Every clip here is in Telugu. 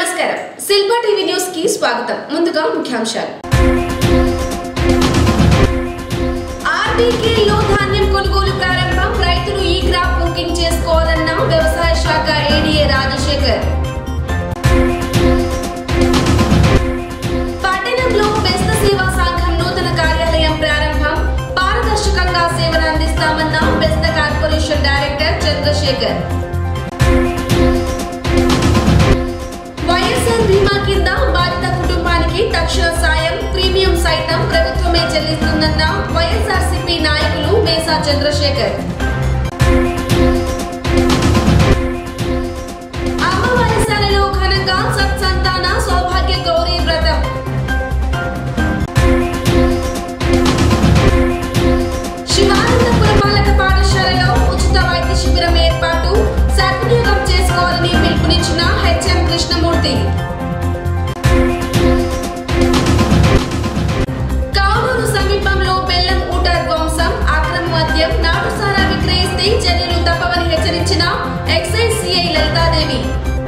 నమస్కారం శిల్ప టీవీ న్యూస్ కి స్వాగతం ముందుగా ముఖ్యాంశాలు ఆర్బీకేలో ధాన్యం కొనుగోలు ప్రారంభం రైతులు ఈ క్రాప్ బుకింగ్ చేసుకోవాలన్న వ్యవసాయ శాఖ ఏడీఏ రాజశేఖర్ పట్టణంలో బెస్త సేవా సంఘం నూతన కార్యాలయం ప్రారంభం పారదర్శకంగా సేవలు అందిస్తామన్న బెస్త కార్పొరేషన్ డైరెక్టర్ చంద్రశేఖర్ వైఎస్ఆర్ బీమా కింద బాధిత కుటుంబానికి తక్షణ సాయం ప్రీమియం సైతం ప్రభుత్వమే చెల్లిస్తుందన్న వైఎస్ఆర్సీపీ నాయకులు మేసా చంద్రశేఖర్ అమ్మవారిశాలలో ఘనంగా సత్సంతాన సౌభాగ్య గౌరీ వ్రతం శివానందపురం బాలక పాఠశాలలో ఉచిత వైద్య శిబిరం ఏర్పాటు సద్వినియోగం చేసుకోవాలని పిలుపునిచ్చిన హెచ్ఎం కృష్ణమూర్తి కావూరు సమీపంలో బెల్లం ఊట ధ్వంసం అక్రమ మద్యం నాటుసారా విక్రయిస్తే చర్యలు తప్పవని హెచ్చరించిన ఎక్సైజ్ సిఐ లలితాదేవి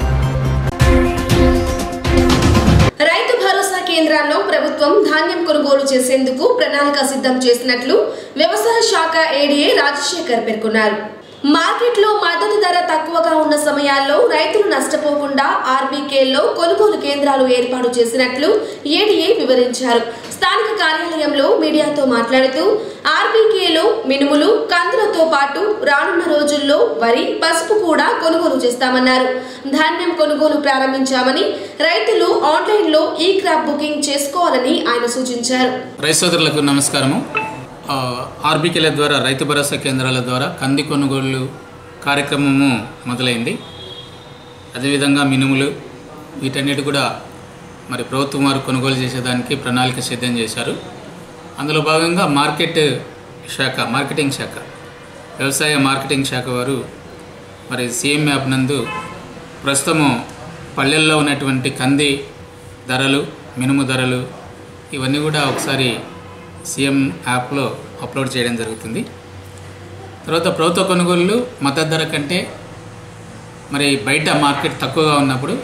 రైతు భరోసా కేంద్రాల్లో ప్రభుత్వం ధాన్యం కొనుగోలు చేసేందుకు ప్రణాళిక సిద్ధం చేసినట్లు వ్యవసాయ శాఖ ఏడీఏ రాజశేఖర్ పేర్కొన్నారు మార్కెట్లో మద్దతు ధర తక్కువగా ఉన్న సమయాల్లో రైతులు నష్టపోకుండా ఆర్బీకేల్లో కొనుగోలు కేంద్రాలు ఏర్పాటు చేసినట్లు ఏడీఏ వివరించారు స్థానిక కార్యాలయంలో మీడియాతో మాట్లాడుతూ ఆర్బీకేలో మినుములు కందులతో పాటు రానున్న రోజుల్లో వరి పసుపు కూడా కొనుగోలు చేస్తామన్నారు ధాన్యం కొనుగోలు ప్రారంభించామని రైతులు ఆన్లైన్లో ఈ క్రాప్ బుకింగ్ చేసుకోవాలని ఆయన సూచించారు రైతు సోదరులకు నమస్కారము ఆ, ఆర్బీకేల ద్వారా రైతు భరోసా కేంద్రాల ద్వారా కంది కొనుగోలు కార్యక్రమము మొదలైంది అదేవిధంగా మినుములు వీటన్నిటి కూడా మరి ప్రభుత్వం వారు కొనుగోలు చేసేదానికి ప్రణాళిక సిద్ధం చేశారు అందులో భాగంగా మార్కెట్ శాఖ మార్కెటింగ్ శాఖ వ్యవసాయ మార్కెటింగ్ శాఖ వారు మరి సీఎం యాప్ నందు ప్రస్తుతము పల్లెల్లో ఉన్నటువంటి కంది ధరలు మినుము ధరలు ఇవన్నీ కూడా ఒకసారి సీఎం యాప్లో అప్లోడ్ చేయడం జరుగుతుంది తర్వాత ప్రభుత్వ కొనుగోళ్ళు మద్దతు ధర కంటే మరి బయట మార్కెట్ తక్కువగా ఉన్నప్పుడు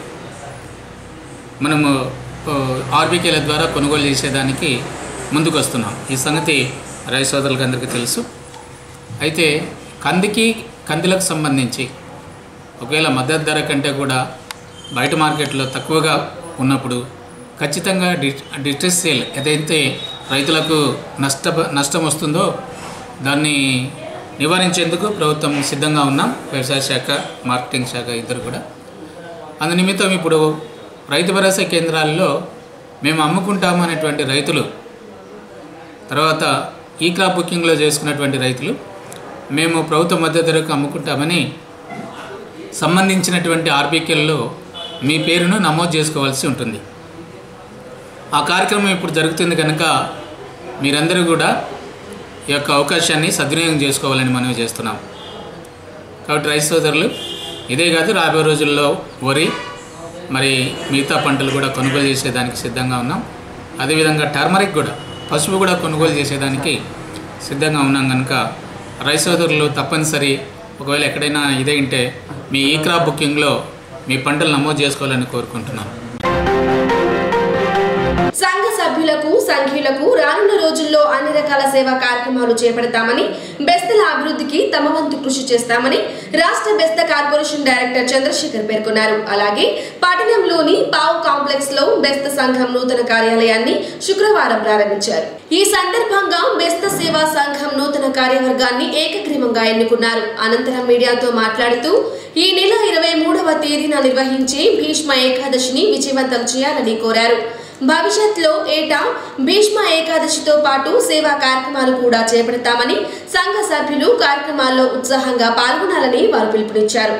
మనము ఓ, ఆర్బీకేల ద్వారా కొనుగోలు చేసేదానికి ముందుకు వస్తున్నాం ఈ సంగతి రైతు సోదరులకు అందరికీ తెలుసు అయితే కందికి కందులకు సంబంధించి ఒకవేళ మద్దతు ధర కంటే కూడా బయట మార్కెట్లో తక్కువగా ఉన్నప్పుడు ఖచ్చితంగా డి డిస్ట్రెస్ సేల్ ఏదైతే రైతులకు నష్ట నష్టం వస్తుందో దాన్ని నివారించేందుకు ప్రభుత్వం సిద్ధంగా ఉన్నాం వ్యవసాయ శాఖ మార్కెటింగ్ శాఖ ఇద్దరు కూడా అందు నిమిత్తం ఇప్పుడు రైతు భరోసా కేంద్రాల్లో మేము అమ్ముకుంటాము అనేటువంటి రైతులు తర్వాత ఈ క్రాప్ బుకింగ్లో చేసుకున్నటువంటి రైతులు మేము ప్రభుత్వ మద్దతు ధరకు అమ్ముకుంటామని సంబంధించినటువంటి ఆర్బీకేల్లో మీ పేరును నమోదు చేసుకోవాల్సి ఉంటుంది ఆ కార్యక్రమం ఇప్పుడు జరుగుతుంది కనుక మీరందరూ కూడా ఈ యొక్క అవకాశాన్ని సద్వినియోగం చేసుకోవాలని మనవి చేస్తున్నాం కాబట్టి రైతు సోదరులు ఇదే కాదు రాబోయే రోజుల్లో వరి మరి మిగతా పంటలు కూడా కొనుగోలు చేసేదానికి సిద్ధంగా ఉన్నాం అదేవిధంగా టర్మరిక్ కూడా పసుపు కూడా కొనుగోలు చేసేదానికి సిద్ధంగా ఉన్నాం కనుక రైతు సోదరులు తప్పనిసరి ఒకవేళ ఎక్కడైనా ఇదే ఉంటే మీ ఈ క్రాప్ బుకింగ్లో మీ పంటలు నమోదు చేసుకోవాలని కోరుకుంటున్నాం సంఘ సభ్యులకు సంఘీయులకు రానున్న రోజుల్లో అన్ని రకాల సేవా కార్యక్రమాలు చేపడతామని బెస్తల అభివృద్ధికి తమ వంతు కృషి చేస్తామని రాష్ట్ర బెస్త కార్పొరేషన్ డైరెక్టర్ చంద్రశేఖర్ పేర్కొన్నారు అలాగే పట్టణంలోని పావు కాంప్లెక్స్ లో బెస్త సంఘం నూతన కార్యాలయాన్ని శుక్రవారం ప్రారంభించారు ఈ సందర్భంగా బెస్త సేవా సంఘం నూతన కార్యవర్గాన్ని ఏకగ్రీవంగా ఎన్నుకున్నారు అనంతరం మీడియాతో మాట్లాడుతూ ఈ నెల ఇరవై మూడవ తేదీన నిర్వహించే భీష్మ ఏకాదశిని విజయవంతం చేయాలని కోరారు భవిష్యత్తులో ఏటా భీష్మ ఏకాదశితో పాటు సేవా కార్యక్రమాలు కూడా చేపడతామని సంఘ సభ్యులు కార్యక్రమాల్లో ఉత్సాహంగా పాల్గొనాలని వారు పిలుపునిచ్చారు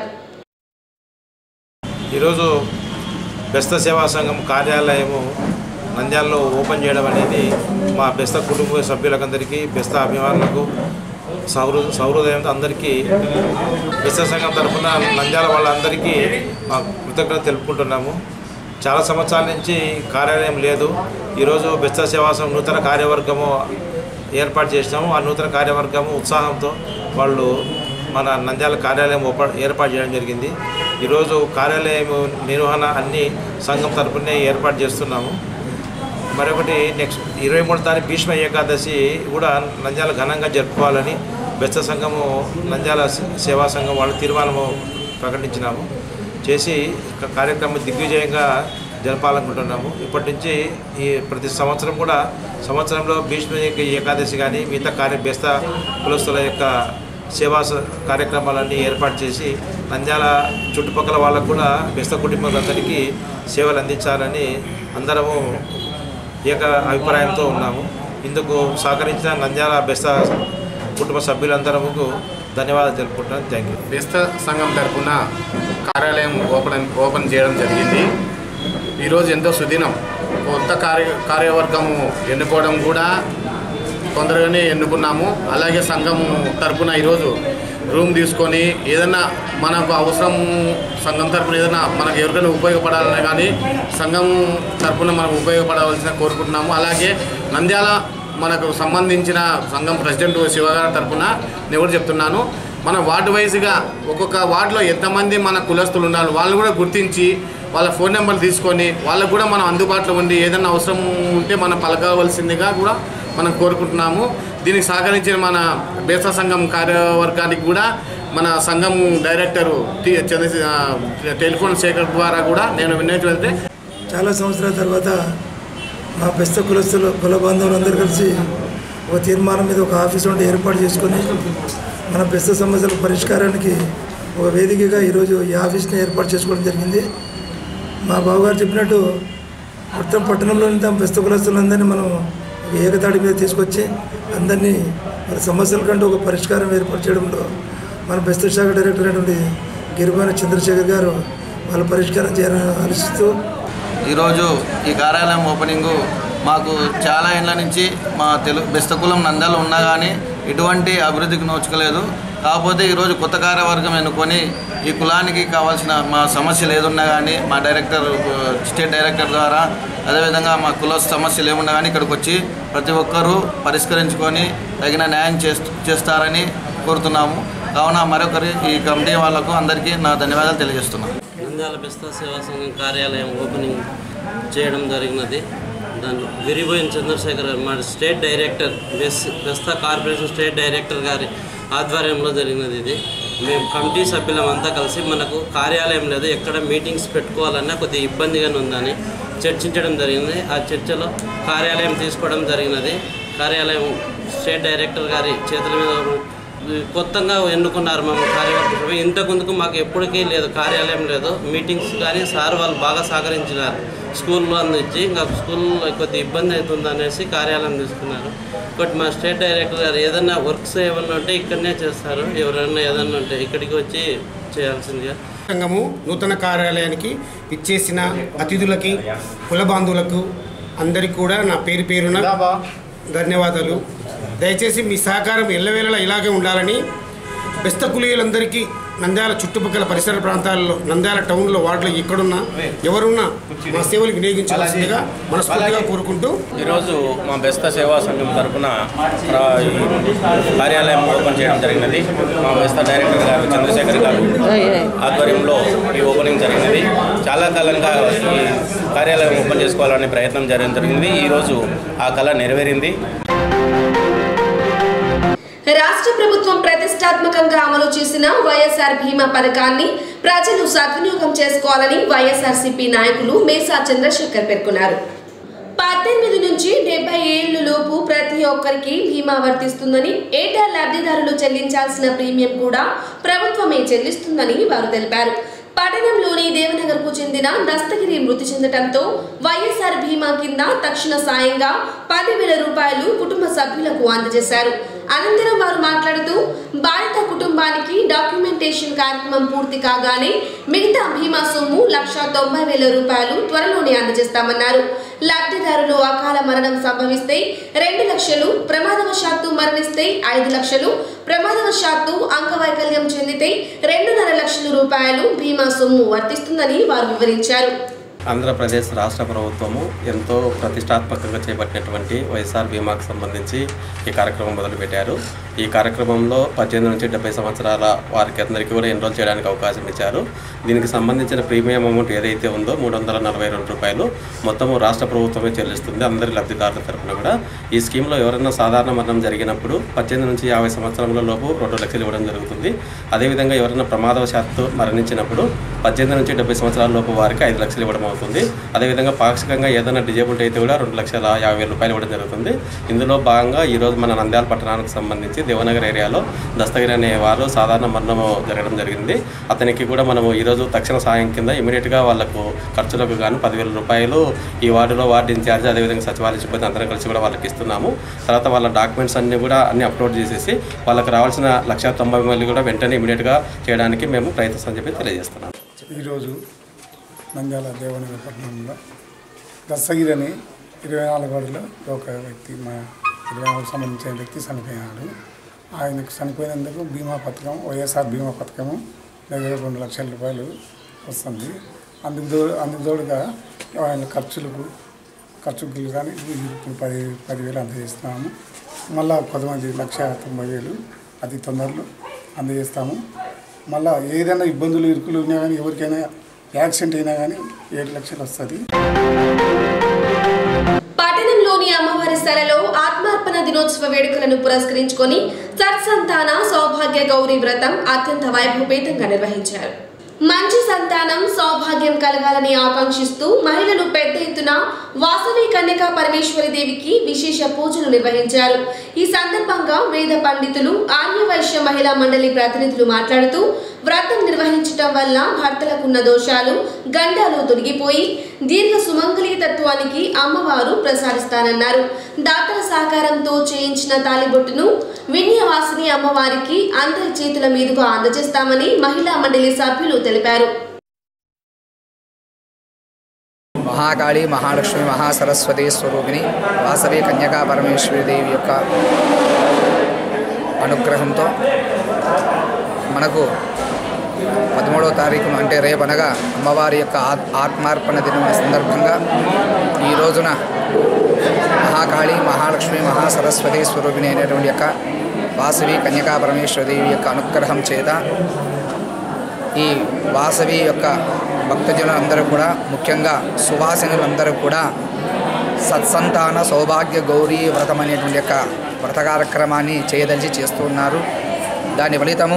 ఈరోజు బెస్త సేవా సంఘం కార్యాలయము నంద్యాలలో ఓపెన్ చేయడం అనేది మా బెస్త కుటుంబ సభ్యులకందరికీ బెస్త అభిమానులకు సౌహృ సౌహృదయంతో అందరికీ బెస్త సంఘం తరఫున నంద్యాల వాళ్ళందరికీ మా కృతజ్ఞత తెలుపుకుంటున్నాము చాలా సంవత్సరాల నుంచి కార్యాలయం లేదు ఈరోజు బెస్త సేవా సంఘం నూతన కార్యవర్గము ఏర్పాటు చేసినాము ఆ నూతన కార్యవర్గము ఉత్సాహంతో వాళ్ళు మన నంద్యాల కార్యాలయం ఓప ఏర్పాటు చేయడం జరిగింది ఈరోజు కార్యాలయం నిర్వహణ అన్ని సంఘం తరపునే ఏర్పాటు చేస్తున్నాము మరొకటి నెక్స్ట్ ఇరవై మూడు తారీఖు భీష్మ ఏకాదశి కూడా నంద్యాల ఘనంగా జరుపుకోవాలని బెస్త సంఘము నంద్యాల సేవా సంఘం వాళ్ళు తీర్మానము ప్రకటించినాము చేసి క- కార్యక్రమం దిగ్విజయంగా జరపాలనుకుంటున్నాము ఇప్పటి నుంచి ఈ ప్రతి సంవత్సరం కూడా సంవత్సరంలో భీష్మ ఏక- ఏకాదశి కానీ మిగతా కార్య బెస్త కులస్తుల యొక్క సేవా స- కార్యక్రమాలన్నీ ఏర్పాటు చేసి నంద్యాల చుట్టుపక్కల వాళ్ళకు కూడా బెస్త కుటుంబాలందరికీ సేవలు అందించాలని అందరము ఏక అభిప్రాయంతో ఉన్నాము ఇందుకు సహకరించిన నంద్యాల బెస్త కుటుంబ సభ్యులందరముకు ధన్యవాదాలు తెలుపుకుంటున్నాను థ్యాంక్ యూ బెస్త సంఘం తరపున కార్యాలయం ఓపెన్ ఓపెన్ చేయడం జరిగింది ఈరోజు ఎంతో సుదినం కొత్త కార్య కార్యవర్గము ఎన్నుకోవడం కూడా తొందరగానే ఎన్నుకున్నాము అలాగే సంఘం తరపున ఈరోజు రూమ్ తీసుకొని ఏదైనా మనకు అవసరం సంఘం తరపున ఏదైనా మనకు ఎవరికైనా ఉపయోగపడాలని కానీ సంఘం తరపున మనకు ఉపయోగపడవలసిన కోరుకుంటున్నాము అలాగే నంద్యాల మనకు సంబంధించిన సంఘం ప్రెసిడెంట్ శివగారి తరపున నేను కూడా చెప్తున్నాను మన వార్డు వైజ్గా ఒక్కొక్క వార్డులో ఎంతమంది మన కులస్తులు ఉన్నారు వాళ్ళు కూడా గుర్తించి వాళ్ళ ఫోన్ నెంబర్లు తీసుకొని వాళ్ళకు కూడా మనం అందుబాటులో ఉండి ఏదైనా అవసరం ఉంటే మనం పలకవలసిందిగా కూడా మనం కోరుకుంటున్నాము దీనికి సహకరించిన మన బేసా సంఘం కార్యవర్గానికి కూడా మన సంఘం డైరెక్టరు టి చంద్ర ఆ, టెలిఫోన్ శేఖర్ ద్వారా కూడా నేను విన్నటువంటి చాలా సంవత్సరాల తర్వాత మా బెస్త కులస్తులు కుల బాంధవులందరూ కలిసి ఒక తీర్మానం మీద ఒక ఆఫీస్ నుండి ఏర్పాటు చేసుకొని మన బెస్త సమస్యల పరిష్కారానికి ఒక వేదికగా ఈరోజు ఈ ఆఫీస్ని ఏర్పాటు చేసుకోవడం జరిగింది మా బావగారు చెప్పినట్టు మొత్తం పట్టణంలోని తమ బెస్త కులస్తులందరినీ మనం ఒక ఏకతాటి మీద తీసుకొచ్చి అందరినీ వాళ్ళ సమస్యల కంటూ ఒక పరిష్కారం ఏర్పాటు చేయడంలో మన బెస్త శాఖ డైరెక్టర్ అయినటువంటి గిరిబాని చంద్రశేఖర్ గారు వాళ్ళ పరిష్కారం చేయాలని ఆలోచిస్తూ ఈరోజు ఈ కార్యాలయం ఓపెనింగు మాకు చాలా ఏళ్ళ నుంచి మా తెలుగు బెస్తకులం నంద్యాల ఉన్నా కానీ ఎటువంటి అభివృద్ధికి నోచుకోలేదు కాకపోతే ఈరోజు కొత్త కార్యవర్గం ఎన్నుకొని ఈ కులానికి కావాల్సిన మా సమస్యలు ఏదున్నా కానీ మా డైరెక్టర్ స్టేట్ డైరెక్టర్ ద్వారా అదేవిధంగా మా కుల సమస్యలు ఏమున్నా కానీ ఇక్కడికి వచ్చి ప్రతి ఒక్కరూ పరిష్కరించుకొని తగిన న్యాయం చేస్తూ చేస్తారని కోరుతున్నాము కావున మరొకరి ఈ కమిటీ వాళ్లకు అందరికీ నా ధన్యవాదాలు తెలియజేస్తున్నాను నంద్యాల బెస్తా సేవా సంఘం కార్యాలయం ఓపెనింగ్ చేయడం జరిగినది దాన్ని విరిబోయిన చంద్రశేఖర్ గారు మా స్టేట్ డైరెక్టర్ బెస్ బెస్తా కార్పొరేషన్ స్టేట్ డైరెక్టర్ గారి ఆధ్వర్యంలో జరిగినది ఇది మేము కమిటీ సభ్యులమంతా కలిసి మనకు కార్యాలయం లేదు ఎక్కడ మీటింగ్స్ పెట్టుకోవాలన్నా కొద్దిగా ఇబ్బందిగానే ఉందని చర్చించడం జరిగింది ఆ చర్చలో కార్యాలయం తీసుకోవడం జరిగినది కార్యాలయం స్టేట్ డైరెక్టర్ గారి చేతుల మీద కొత్తగా ఎన్నుకున్నారు మేము కార్యవర్గం ఇంతకు ముందుకు మాకు ఎప్పటికీ లేదు కార్యాలయం లేదు మీటింగ్స్ కానీ సార్ వాళ్ళు బాగా సహకరించినారు స్కూల్లో అందించి ఇంకా స్కూల్లో కొద్దిగా ఇబ్బంది అవుతుంది అనేసి కార్యాలయం తీసుకున్నారు బట్ మా స్టేట్ డైరెక్టర్ గారు ఏదైనా వర్క్స్ ఏమన్నా ఉంటే ఇక్కడనే చేస్తారు ఎవరైనా ఏదన్నా ఉంటే ఇక్కడికి వచ్చి చేయాల్సిందిగా సంఘము నూతన కార్యాలయానికి ఇచ్చేసిన అతిథులకి కుల బాంధువులకు అందరికీ కూడా నా పేరు పేరున ధన్యవాదాలు దయచేసి మీ సహకారం ఎల్లవేళలా ఇలాగే ఉండాలని బెస్త కులీయులందరికీ నంద్యాల చుట్టుపక్కల పరిసర ప్రాంతాల్లో నంద్యాల టౌన్లో వార్డులో ఎక్కడున్నా ఎవరున్నా మా సేవలు వినియోగించాల్సిందిగా మనస్ఫూర్తిగా కోరుకుంటూ ఈరోజు మా బెస్త సేవా సంఘం తరఫున కార్యాలయం ఓపెన్ చేయడం జరిగినది మా బెస్త డైరెక్టర్ గారు చంద్రశేఖర్ గారు ఆధ్వర్యంలో ఈ ఓపెనింగ్ జరిగినది చాలా కాలంగా ఈ కార్యాలయం ఓపెన్ చేసుకోవాలనే ప్రయత్నం జరగడం జరిగింది ఈరోజు ఆ కళ నెరవేరింది రాష్ట్ర ప్రభుత్వం ప్రతిష్టాత్మకంగా అమలు చేసిన వైఎస్ఆర్ బీమా పథకాన్ని ప్రజలు సద్వినియోగం చేసుకోవాలని వైఎస్ఆర్సీపీ నాయకులు మేసా చంద్రశేఖర్ పేర్కొన్నారు పద్దెనిమిది నుంచి డెబ్బై ఏళ్ల లోపు ప్రతి ఒక్కరికి బీమా వర్తిస్తుందని ఏటా లబ్ధిదారులు చెల్లించాల్సిన ప్రీమియం కూడా ప్రభుత్వమే చెల్లిస్తుందని వారు తెలిపారు పట్టణంలోని దేవనగర్కు చెందిన దస్తగిరి మృతి చెందడంతో వైఎస్ఆర్ బీమా కింద తక్షణ సాయంగా పదివేల రూపాయలు కుటుంబ సభ్యులకు అందజేశారు అనంతరం వారు మాట్లాడుతూ బాధిత కుటుంబానికి డాక్యుమెంటేషన్ కార్యక్రమం పూర్తి కాగానే మిగతా బీమా సొమ్ము లక్ష తొంభై వేల రూపాయలు త్వరలోనే అందజేస్తామన్నారు లబ్ధిదారులు అకాల మరణం సంభవిస్తే రెండు లక్షలు ప్రమాదవశాత్తు మరణిస్తే ఐదు లక్షలు ప్రమాదవశాత్తు అంగవైకల్యం చెందితే రెండున్నర లక్షల రూపాయలు బీమా సొమ్ము వర్తిస్తుందని వారు వివరించారు ఆంధ్రప్రదేశ్ రాష్ట్ర ప్రభుత్వము ఎంతో ప్రతిష్టాత్మకంగా చేపట్టినటువంటి వైఎస్ఆర్ బీమాకు సంబంధించి ఈ కార్యక్రమం మొదలుపెట్టారు ఈ కార్యక్రమంలో పద్దెనిమిది నుంచి డెబ్బై సంవత్సరాల వారికి అందరికీ కూడా ఎన్రోల్ చేయడానికి అవకాశం ఇచ్చారు దీనికి సంబంధించిన ప్రీమియం అమౌంట్ ఏదైతే ఉందో మూడు వందల నలభై రెండు రూపాయలు మొత్తము రాష్ట్ర ప్రభుత్వమే చెల్లిస్తుంది అందరి లబ్ధిదారుల తరఫున కూడా ఈ స్కీమ్లో ఎవరైనా సాధారణ మరణం జరిగినప్పుడు పద్దెనిమిది నుంచి యాభై సంవత్సరముల లోపు రెండు లక్షలు ఇవ్వడం జరుగుతుంది అదేవిధంగా ఎవరైనా ప్రమాదవశాత్తు మరణించినప్పుడు పద్దెనిమిది నుంచి డెబ్బై సంవత్సరాల లోపు వారికి ఐదు లక్షలు ఇవ్వడం అవుతుంది అదేవిధంగా పాక్షికంగా ఏదైనా డిజేబుల్డ్ అయితే కూడా రెండు లక్షల యాభై వేల రూపాయలు ఇవ్వడం జరుగుతుంది ఇందులో భాగంగా ఈరోజు మన నంద్యాల పట్టణానికి సంబంధించి దేవనగర్ ఏరియాలో దస్తగిరి అనే వారు సాధారణ మరణము జరగడం జరిగింది అతనికి కూడా మనము ఈరోజు తక్షణ సాయం కింద ఇమీడియట్గా వాళ్ళకు ఖర్చులకు గాను పదివేల రూపాయలు ఈ వార్డులో వార్డు ఇన్ఛార్జ్ అదేవిధంగా సచివాలయ సిబ్బంది అందరం కలిసి కూడా వాళ్ళకి ఇస్తున్నాము తర్వాత వాళ్ళ డాక్యుమెంట్స్ అన్నీ కూడా అన్ని అప్లోడ్ చేసేసి వాళ్ళకి రావాల్సిన లక్ష తొంభై వేలు కూడా వెంటనే ఇమీడియట్గా చేయడానికి మేము ప్రయత్నిస్తామని చెప్పి తెలియజేస్తున్నాం ఈరోజు నంద్యాల దేవనగర్ పట్టణంలో దస్తగిరి అని ఇరవై నాలుగు వాడిలో ఒక వ్యక్తి మా ఇరవై నాలుగు సంబంధించిన వ్యక్తి చనిపోయినాడు ఆయనకు చనిపోయినందుకు బీమా పథకం వైఎస్ఆర్ బీమా పథకము దగ్గర రెండు లక్షల రూపాయలు వస్తుంది అందుకు తో అందుకు తోడుగా ఆయన ఖర్చులకు ఖర్చులు కానీ ఇప్పుడు పది పదివేలు అందజేస్తున్నాము మళ్ళా కొంతమంది లక్ష తొంభై వేలు అతి తొందరలో అందజేస్తాము మళ్ళా ఏదైనా ఇబ్బందులు ఇరుకులు ఉన్నా కానీ ఎవరికైనా యాక్సిడెంట్ అయినా కానీ ఏడు లక్షలు వస్తుంది పట్టణంలోని అమ్మవారి స్థలలో ఆత్మార్పణ దినోత్సవ వేడుకలను పురస్కరించుకొని సత్సంతాన సౌభాగ్య గౌరీ వ్రతం అత్యంత వైభవపేతంగా నిర్వహించారు మంచి సంతానం సౌభాగ్యం కలగాలని ఆకాంక్షిస్తూ మహిళలు పెద్ద ఎత్తున వాసవి కన్యకా పరమేశ్వరి దేవికి విశేష పూజలు నిర్వహించారు ఈ సందర్భంగా వేద పండితులు ఆర్యవైశ్య మహిళా మండలి ప్రతినిధులు మాట్లాడుతూ వ్రతం నిర్వహించటం వల్ల భర్తలకున్న దోషాలు గండాలు తొలగిపోయి దీర్ఘ సుమంగళీ తత్వానికి అమ్మవారు ప్రసాదిస్తానన్నారు దాతల సహకారంతో చేయించిన తాలిబొట్టును విన్యవాసిని అమ్మవారికి అందరి చేతుల మీదుగా అందజేస్తామని మహిళా మండలి సభ్యులు తెలిపారు మహాకాళి మహాలక్ష్మి మహాసరస్వతి స్వరూపిణి వాసవి కన్యకా పరమేశ్వరి దేవి యొక్క అనుగ్రహంతో మనకు పదమూడవ తారీఖున అంటే రేపనగా అమ్మవారి యొక్క ఆత్- ఆత్మార్పణ దినం సందర్భంగా ఈ రోజున మహాకాళి మహాలక్ష్మి మహాసరస్వతి స్వరూపిణి అయినటువంటి యొక్క వాసవి కన్యకా పరమేశ్వరి దేవి యొక్క అనుగ్రహం చేత ఈ వాసవి యొక్క భక్తజనులందరూ కూడా ముఖ్యంగా సువాసినులందరూ కూడా సత్సంతాన సౌభాగ్య గౌరీ వ్రతం అనేటువంటి యొక్క వ్రత కార్యక్రమాన్ని చేయదలిచి చేస్తూ ఉన్నారు దాని ఫలితము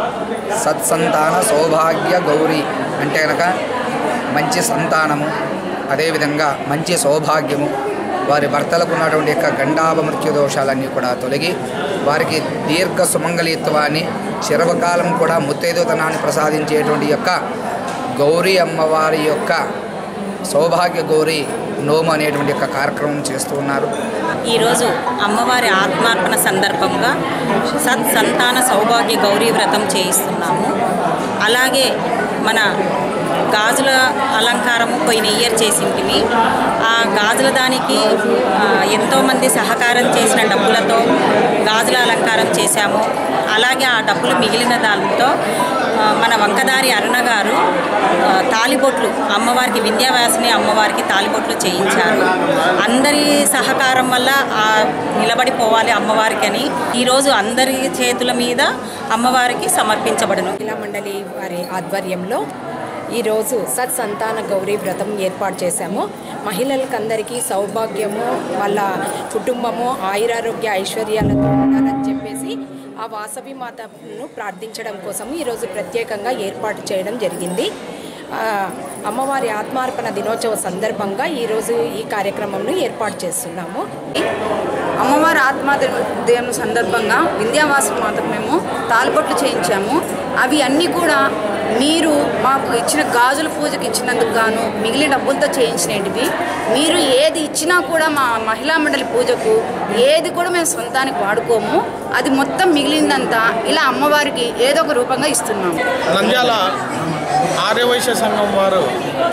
సత్సంతాన సౌభాగ్య గౌరీ అంటే కనుక మంచి సంతానము అదేవిధంగా మంచి సౌభాగ్యము వారి భర్తలకు ఉన్నటువంటి యొక్క గండాభ మృత్యు దోషాలన్నీ కూడా తొలగి వారికి దీర్ఘ సుమంగళీత్వాన్ని చిరవకాలం కూడా ముత్తైదుతనాన్ని ప్రసాదించేటువంటి యొక్క గౌరీ అమ్మవారి యొక్క సౌభాగ్య గౌరీ నోము అనేటువంటి యొక్క కార్యక్రమం చేస్తూ ఉన్నారు ఈరోజు అమ్మవారి ఆత్మార్పణ సందర్భంగా సత్ సంతాన సౌభాగ్య గౌరీ వ్రతం చేయిస్తున్నాము అలాగే మన గాజుల అలంకారము పోయిన ఇయర్ చేసింటిమి ఆ గాజుల దానికి ఆ, ఎంతోమంది సహకారం చేసిన డబ్బులతో గాజుల అలంకారం చేశాము అలాగే ఆ డబ్బులు మిగిలిన దానితో ఆ, మన వంకదారి అరుణ గారు ఆ, తాలిబొట్లు అమ్మవారికి విద్యావ్యాసిని అమ్మవారికి తాలిబొట్లు చేయించారు అందరి సహకారం వల్ల ఆ నిలబడిపోవాలి అమ్మవారికి అని ఈరోజు అందరి చేతుల మీద అమ్మవారికి సమర్పించబడును మహిళా మండలి వారి ఆధ్వర్యంలో ఈరోజు సత్ సంతాన గౌరీ వ్రతం ఏర్పాటు చేశాము మహిళలకందరికీ సౌభాగ్యము వాళ్ళ కుటుంబము ఆయురారోగ్య ఐశ్వర్యాలతో ఉండాలని చెప్పేసి ఆ వాసవి మాతను ప్రార్థించడం కోసం ఈరోజు ప్రత్యేకంగా ఏర్పాటు చేయడం జరిగింది ఆ, అమ్మవారి ఆత్మార్పణ దినోత్సవ సందర్భంగా ఈరోజు ఈ కార్యక్రమంను ఏర్పాటు చేస్తున్నాము అమ్మవారి ఆత్మ దేవం సందర్భంగా వింధ్యావాసం మాత్రం మేము తాలిబొట్లు చేయించాము అవి అన్నీ కూడా మీరు మాకు ఇచ్చిన గాజుల పూజకి ఇచ్చినందుకు గాను మిగిలిన డబ్బులతో చేయించినవి మీరు ఏది ఇచ్చినా కూడా మా మహిళా మండలి పూజకు ఏది కూడా మేము సొంతానికి వాడుకోము అది మొత్తం మిగిలిందంతా ఇలా అమ్మవారికి ఏదో ఒక రూపంగా ఇస్తున్నాము నంద్యాల ఆర్యవైశ్య సంఘం వారు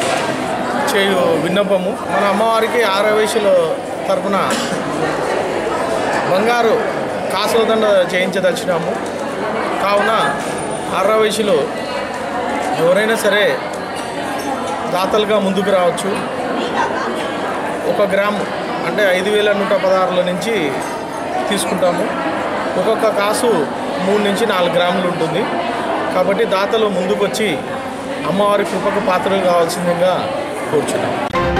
చేయు విన్నపము మన అమ్మవారికి ఆర్యవైశ్యుల తరపున బంగారు కాసుల దండ చేయించదలిచినాము కావున ఆర్యవైశ్యులు ఎవరైనా సరే దాతలుగా ముందుకు రావచ్చు ఒక గ్రామ్ అంటే ఐదు వేల నూట పదహారుల నుంచి తీసుకుంటాము ఒక్కొక్క కాసు మూడు నుంచి నాలుగు గ్రాములు ఉంటుంది కాబట్టి దాతలు ముందుకు వచ్చి అమ్మవారి కృపకు పాత్రలు కావాల్సిందిగా కోరుచున్నాం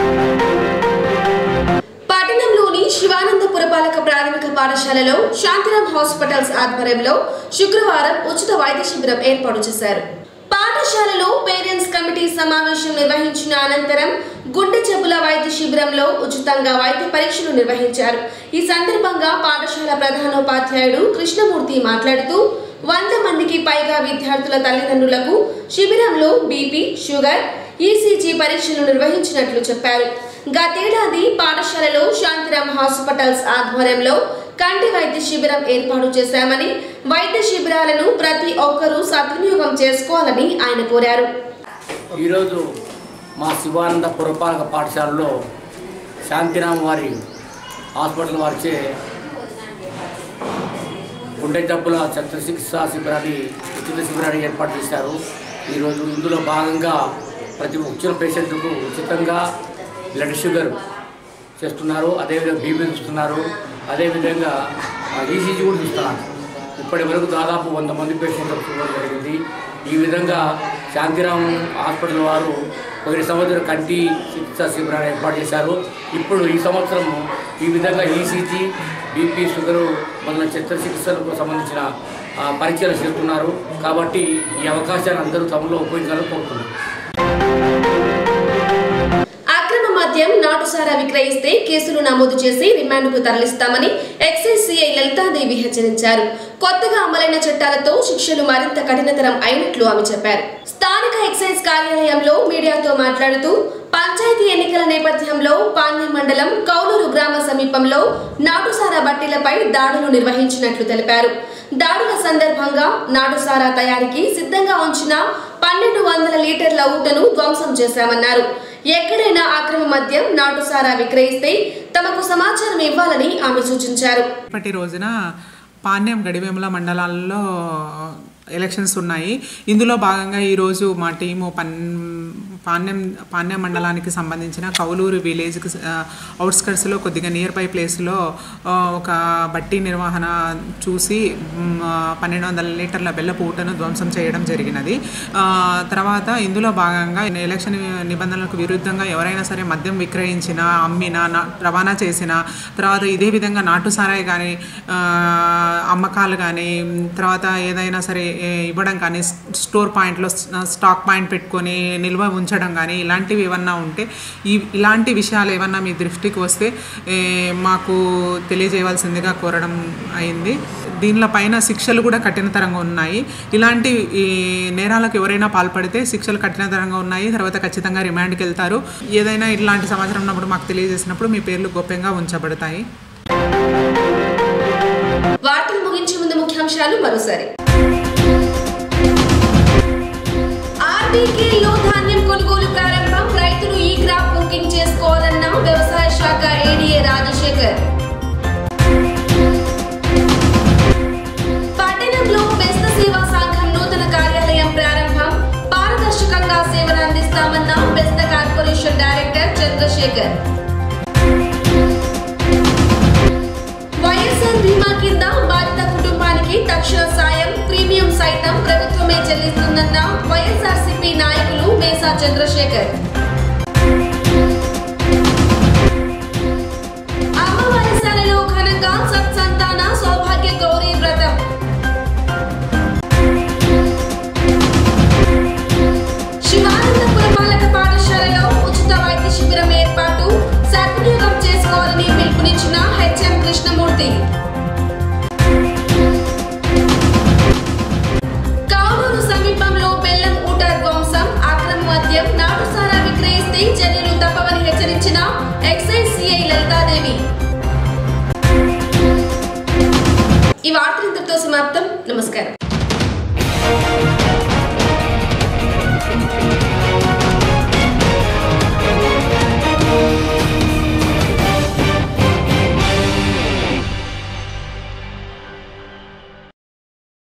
పట్టణంలోని శివానంద పురపాలక ప్రాథమిక పాఠశాలలో శాంతిరాం హాస్పిటల్స్ ఆధ్వర్యంలో శుక్రవారం ఉచిత వైద్య శిబిరం ఏర్పాటు చేశారు పాఠశాలలో పేరెంట్స్ కమిటీ సమావేశం నిర్వహించిన అనంతరం గుండె జబ్బుల వైద్య శిబిరంలో ఉచితంగా వైద్య పరీక్షలు నిర్వహించారు ఈ సందర్భంగా పాఠశాల ప్రధానోపాధ్యాయుడు కృష్ణమూర్తి మాట్లాడుతూ వంద మందికి పైగా విద్యార్థుల తల్లిదండ్రులకు శిబిరంలో బీపీ షుగర్ ఈసీజీ పరీక్షలు నిర్వహించినట్లు చెప్పారు గతేడాది పాఠశాలలో శాంతిరాం హాస్పిటల్స్ ఆధ్వర్యంలో కంటి వైద్య శిబిరం ఏర్పాటు చేశామని వైద్య శిబిరాలను ప్రతి ఒక్కరూ సద్వినియోగం చేసుకోవాలని ఆయన కోరారు ఈరోజు మా శివానంద పురపాలక పాఠశాలలో శాంతిరామ్ వారి హాస్పిటల్ వారిచే గుండె జబ్బుల శస్త్రచికిత్సా శిబిరాన్ని ఉచిత శిబిరాన్ని ఏర్పాటు చేశారు ఈరోజు ఇందులో భాగంగా ప్రతి వచ్చిన పేషెంట్కు ఉచితంగా బ్లడ్ షుగర్ చేస్తున్నారు అదేవిధంగా బీపీ చూస్తున్నారు అదేవిధంగా ఈసీజీ కూడా చూస్తున్నారు ఇప్పటి వరకు దాదాపు వంద మంది పేషెంట్లకు చూడడం జరిగింది ఈ విధంగా శాంతిరామ్ హాస్పిటల్ వారు పోయిన సంవత్సరం కంటి చికిత్సా శిబిరాన్ని ఏర్పాటు చేశారు ఇప్పుడు ఈ సంవత్సరం ఈ విధంగా ఈసీజీ బీపీ షుగరు మొదలైన చిత్రచికిత్సలకు సంబంధించిన ఆ, పరీక్షలు చేస్తున్నారు కాబట్టి ఈ అవకాశాన్ని అందరూ తమలో ఉపయోగించాలని కోరుతున్నారు అక్రమ మద్యం నాటుసారా విక్రయిస్తే కేసులు నమోదు చేసి రిమాండ్కు తరలిస్తామని ఎక్సైజ్ సిఐ లలితాదేవి హెచ్చరించారు కొత్తగా అమలైన చట్టాలతో శిక్షలు మరింత కఠినతరం అయినట్లు ఆమె చెప్పారు స్థానిక ఎక్సైజ్ కార్యాలయంలో మీడియాతో మాట్లాడుతూ పంచాయతీ ఎన్నికల నేపథ్యంలో పాణ్యం మండలం కౌలూరు గ్రామ సమీపంలో నాటుసారా బట్టీలపై దాడులు నిర్వహించినట్లు తెలిపారు దాడుల సందర్భంగా నాటుసారా తయారీకి సిద్ధంగా ఉంచిన పన్నెండు వందల లీటర్ల ఊటను ధ్వంసం చేశామన్నారు ఎక్కడైనా అక్రమ మద్యం నాటుసారా విక్రయిస్తే తమకు సమాచారం ఇవ్వాలని ఆమె సూచించారు ఇప్పటి రోజున పాణ్యం గడివేముల మండలాల్లో ఎలక్షన్స్ ఉన్నాయి ఇందులో భాగంగా ఈరోజు మా టీము పన్ పాణ్యం పాణ్యం మండలానికి సంబంధించిన కౌలూరు విలేజ్కి అవుట్స్కట్స్లో కొద్దిగా నియర్ బై ప్లేస్లో ఆ, ఒక బట్టి నిర్వహణ చూసి మ్, ఆ, పన్నెండు వందల లీటర్ల బెల్లపు ఊటను ధ్వంసం చేయడం జరిగినది ఆ, తర్వాత ఇందులో భాగంగా ఎలక్షన్ నిబంధనలకు విరుద్ధంగా ఎవరైనా సరే మద్యం విక్రయించినా అమ్మినా నా- రవాణా చేసినా తర్వాత ఇదే విధంగా నాటు సారాయి కానీ అమ్మకాలు కానీ తర్వాత ఏదైనా సరే ఏ, ఇవ్వడం కానీ స్- స్టోర్ పాయింట్లో స్- స్టాక్ పాయింట్ పెట్టుకొని నిల్వ ఉంచడం కానీ ఇలాంటివి ఏమన్నా ఉంటే ఈ ఇలాంటి విషయాలు ఏమన్నా మీ దృష్టికి వస్తే ఏ, మాకు తెలియజేయవలసిందిగా కోరడం అయింది దీనిలో పైన శిక్షలు కూడా కఠినతరంగా ఉన్నాయి ఇలాంటి ఈ నేరాలకు ఎవరైనా పాల్పడితే శిక్షలు కఠినతరంగా ఉన్నాయి తర్వాత ఖచ్చితంగా రిమాండ్కి వెళ్తారు ఏదైనా ఇలాంటి సమాచారం ఉన్నప్పుడు మాకు తెలియజేసినప్పుడు మీ పేర్లు గోప్యంగా ఉంచబడతాయి వార్తలు ముగించే ముందు ముఖ్యాంశాలు మరోసారి ఆర్బీకేలో ధాన్యం కొనుగోలు ప్రారంభం రైతులు ఈ క్రాప్ బుకింగ్ చేసుకోవాలన్న వ్యవసాయ శాఖ ఏడీఏ రాజశేఖర్ పట్టణంలో బెస్త సేవా సంఘం నూతన కార్యాలయం ప్రారంభం పారదర్శకంగా సేవలు అందిస్తామన్న బెస్త కార్పొరేషన్ డైరెక్టర్ చంద్రశేఖర్ వైఎస్ఆర్ బీమా కింద బాధిత కుటుంబానికి తక్షణ సాయం ప్రీమియం సైతం ప్రభుత్వమే చెల్లిస్తుందన్న వైఎస్ఆర్సీపీ నాయకులు మేసా చంద్రశేఖర్ అమ్మవారిశాలలో ఘనంగా సత్సంతాన సౌభాగ్య గౌరీ వ్రతం శివానంద పురపాలక పాఠశాలలో ఉచిత వైద్య శిబిరం ఏర్పాటు సద్వినియోగం చేసుకోవాలని పిలుపునిచ్చిన హెచ్ఎం కృష్ణమూర్తి కౌలూరు సమీపంలో బెల్లం ఊటర్ ధ్వంసం అక్రమ మద్యం నాటుసారా విక్రయిస్తే చర్యలు తప్పవని హెచ్చరించిన ఎక్సైజ్ సిఐ లలితాదేవి ఈ వార్తలు ఇంతటితో సమాప్తం నమస్కారం